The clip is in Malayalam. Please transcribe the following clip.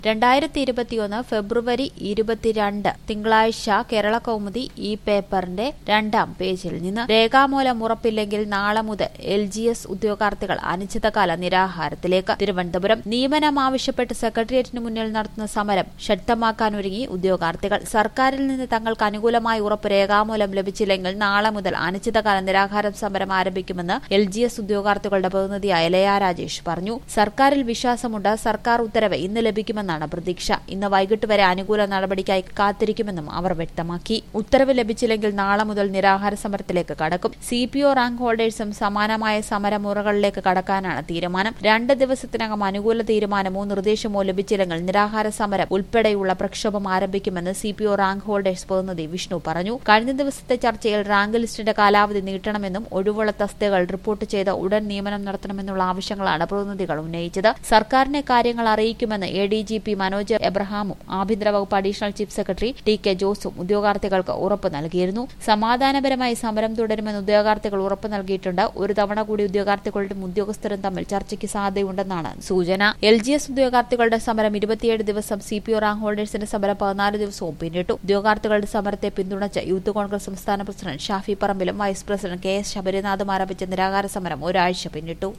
രണ്ടായിരത്തി ഇരുപത്തിയൊന്ന് ഫെബ്രുവരി ഇരുപത്തിരണ്ട് തിങ്കളാഴ്ച കേരള കൗമുദി ഈ പേപ്പറിന്റെ രണ്ടാം പേജിൽ നിന്ന് രേഖാമൂലം ഉറപ്പില്ലെങ്കിൽ നാളെ മുതൽ എൽ ജി എസ് ഉദ്യോഗാർത്ഥികൾ അനിശ്ചിതകാല നിരാഹാരത്തിലേക്ക് തിരുവനന്തപുരം നിയമനം ആവശ്യപ്പെട്ട് സെക്രട്ടേറിയറ്റിന് മുന്നിൽ നടത്തുന്ന സമരം ശക്തമാക്കാനൊരുങ്ങി ഉദ്യോഗാർത്ഥികൾ സർക്കാരിൽ നിന്ന് തങ്ങൾക്ക് അനുകൂലമായ ഉറപ്പ് രേഖാമൂലം ലഭിച്ചില്ലെങ്കിൽ നാളെ മുതൽ അനിശ്ചിതകാല നിരാഹാരം സമരം ആരംഭിക്കുമെന്ന് എൽ ജി എസ് ഉദ്യോഗാർത്ഥികളുടെ പ്രതിനിധിയായ ലയ രാജേഷ് പറഞ്ഞു സർക്കാരിൽ വിശ്വാസമുണ്ട് സർക്കാർ ഉത്തരവ് ഇന്ന് ലഭിക്കുമെന്നാണ് പ്രതീക്ഷ ഇന്ന് വൈകിട്ട് വരെ അനുകൂല നടപടിക്കായി കാത്തിരിക്കുമെന്നും അവർ വ്യക്തമാക്കി ഉത്തരവ് ലഭിച്ചില്ലെങ്കിൽ നാളെ മുതൽ നിരാഹാര സമരത്തിലേക്ക് കടക്കും സി പി ഒ റാങ്ക് ഹോൾഡേഴ്സും സമാനമായ സമരമുറകളിലേക്ക് കടക്കാനാണ് തീരുമാനം രണ്ട് ദിവസത്തിനകം അനുകൂല തീരുമാനമോ നിർദ്ദേശമോ ലഭിച്ചില്ലെങ്കിൽ നിരാഹാര സമരം ഉൾപ്പെടെയുള്ള പ്രക്ഷോഭം ആരംഭിക്കുമെന്ന് C P O rank holders പ്രതിനിധി വിഷ്ണു പറഞ്ഞു കഴിഞ്ഞ ദിവസത്തെ ചർച്ചയിൽ റാങ്ക് ലിസ്റ്റിന്റെ കാലാവധി നീട്ടണമെന്നും ഒഴിവുള്ള തസ്തികകൾ റിപ്പോർട്ട് ചെയ്ത് ഉടൻ നിയമനം നടത്തണമെന്നുള്ള ആവശ്യങ്ങളാണ് പ്രതിനിധികൾ ഉന്നയിച്ചത് സർക്കാരിനെ കാര്യങ്ങൾ അറിയിക്കുമെന്ന് A D G P Manoj എബ്രഹാമും ആഭ്യന്തര വകുപ്പ് additional chief secretary T K ജോസും ഉദ്യോഗാർത്ഥികൾക്ക് ഉറപ്പ് നൽകിയിരുന്നു സമാധാനപരമായി സമരം തുടരുമെന്ന് ഉദ്യോഗാർത്ഥികൾ ഉറപ്പ് നൽകിയിട്ടുണ്ട് ഒരു തവണ കൂടി ഉദ്യോഗാർത്ഥികളുടെ ഉദ്യോഗസ്ഥരും തമ്മിൽ ചർച്ചയ്ക്ക് സാധ്യതയുണ്ടെന്നാണ് സൂചന എൽ ജി എസ് ഉദ്യോഗാർത്ഥികളുടെ സമരം ഇരുപത്തിയേഴ് ദിവസം സി പി ഒ റാങ്ക് ഹോൾഡേഴ്സിന്റെ സമരം പതിനാല് ദിവസവും പിന്നിട്ടു ഉദ്യോഗാർത്ഥികളുടെ സമരത്തെ പിന്തുണച്ച് യൂത്ത് കോൺഗ്രസ് സംസ്ഥാന പ്രസിഡന്റ് ഷാഫി പറമ്പിലും വൈസ് പ്രസിഡന്റ് കെ എസ് ശബരിനാഥും ആരംഭിച്ച നിരാഹാര സമരം ഒരാഴ്ച പിന്നിട്ടു